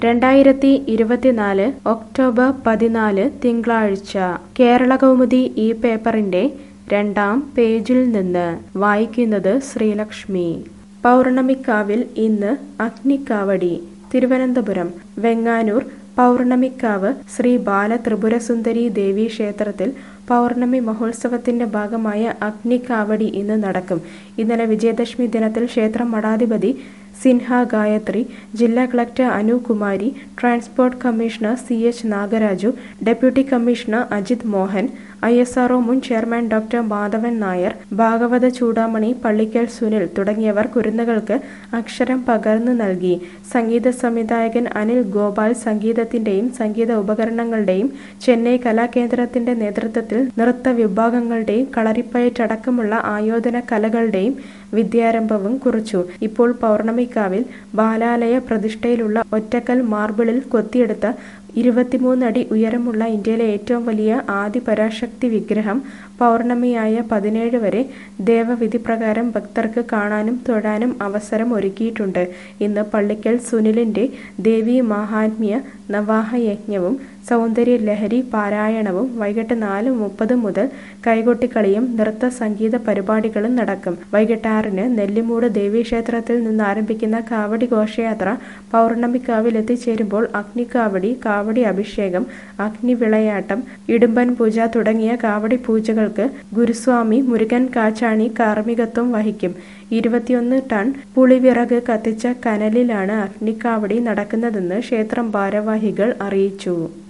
രണ്ടായിരത്തി ഇരുപത്തിനാല് ഒക്ടോബർ പതിനാല് തിങ്കളാഴ്ച കേരളകൗമുദി ഈ പേപ്പറിന്റെ രണ്ടാം പേജിൽ നിന്ന് വായിക്കുന്നത് ശ്രീലക്ഷ്മി പൗർണമിക്കാവിൽ ഇന്ന് അഗ്നിക്കാവടി തിരുവനന്തപുരം വെങ്ങാനൂർ പൗർണമിക്കാവ് ശ്രീ ബാലത്രിപുരസുന്ദരി ദേവി ക്ഷേത്രത്തിൽ പൗർണമി മഹോത്സവത്തിന്റെ ഭാഗമായ അഗ്നിക്കാവടി ഇന്ന് നടക്കും ഇന്നലെ വിജയദശമി ദിനത്തിൽ ക്ഷേത്രം മഠാധിപതി സിൻഹ ഗായത്രി ജില്ലാ collector Anu Kumari transport commissioner C H Nagaraju deputy commissioner Ajith Mohan I S R O മുൻ ചെയർമാൻ ഡോക്ടർ മാധവൻ നായർ ഭാഗവത ചൂടാമണി പള്ളിക്കൽ സുനിൽ തുടങ്ങിയവർ കുരുന്നുകൾക്ക് അക്ഷരം പകർന്നു നൽകി സംഗീത സംവിധായകൻ അനിൽ ഗോപാൽ സംഗീതത്തിന്റെയും സംഗീത ഉപകരണങ്ങളുടെയും ചെന്നൈ കലാകേന്ദ്രത്തിന്റെ നേതൃത്വത്തിൽ നൃത്ത വിഭാഗങ്ങളുടെയും കളരിപ്പയറ്റടക്കമുള്ള ആയോധന കലകളുടെയും വിദ്യാരംഭവും കുറിച്ചു ഇപ്പോൾ പൗർണമിക്കാവിൽ ബാലാലയ പ്രതിഷ്ഠയിലുള്ള ഒറ്റക്കൽ മാർബിളിൽ കൊത്തിയെടുത്ത ഇരുപത്തിമൂന്നടി ഉയരമുള്ള ഇന്ത്യയിലെ ഏറ്റവും വലിയ ആദിപരാശക്തി വിഗ്രഹം പൗർണമിയായ പതിനേഴ് വരെ ദേവവിധി പ്രകാരം ഭക്തർക്ക് കാണാനും തൊഴാനും അവസരം ഒരുക്കിയിട്ടുണ്ട് ഇന്ന് പള്ളിക്കൽ സുനിലിന്റെ ദേവി മഹാത്മ്യ നവാഹയജ്ഞവും സൗന്ദര്യ ലഹരി പാരായണവും വൈകിട്ട് നാല് മുപ്പത് മുതൽ കൈകൊട്ടിക്കളിയും നൃത്ത സംഗീത പരിപാടികളും നടക്കും വൈകിട്ട് ആറിന് നെല്ലിമൂട് ദേവീക്ഷേത്രത്തിൽ നിന്ന് ആരംഭിക്കുന്ന കാവടി ഘോഷയാത്ര പൗർണമിക്കാവിൽ എത്തിച്ചേരുമ്പോൾ അഗ്നിക്കാവടി കാവടി അഭിഷേകം അഗ്നിവിളയാട്ടം ഇടുമ്പൻ പൂജ തുടങ്ങിയ കാവടി പൂജകൾക്ക് ഗുരുസ്വാമി മുരുകൻ കാച്ചാണി കാർമ്മികത്വം വഹിക്കും ഇരുപത്തിയൊന്ന് ടൺ പുളിവിറക് കത്തിച്ച കനലിലാണ് അഗ്നിക്കാവടി നടക്കുന്നതെന്ന് ക്ഷേത്രം ഭാരവാഹികൾ അറിയിച്ചു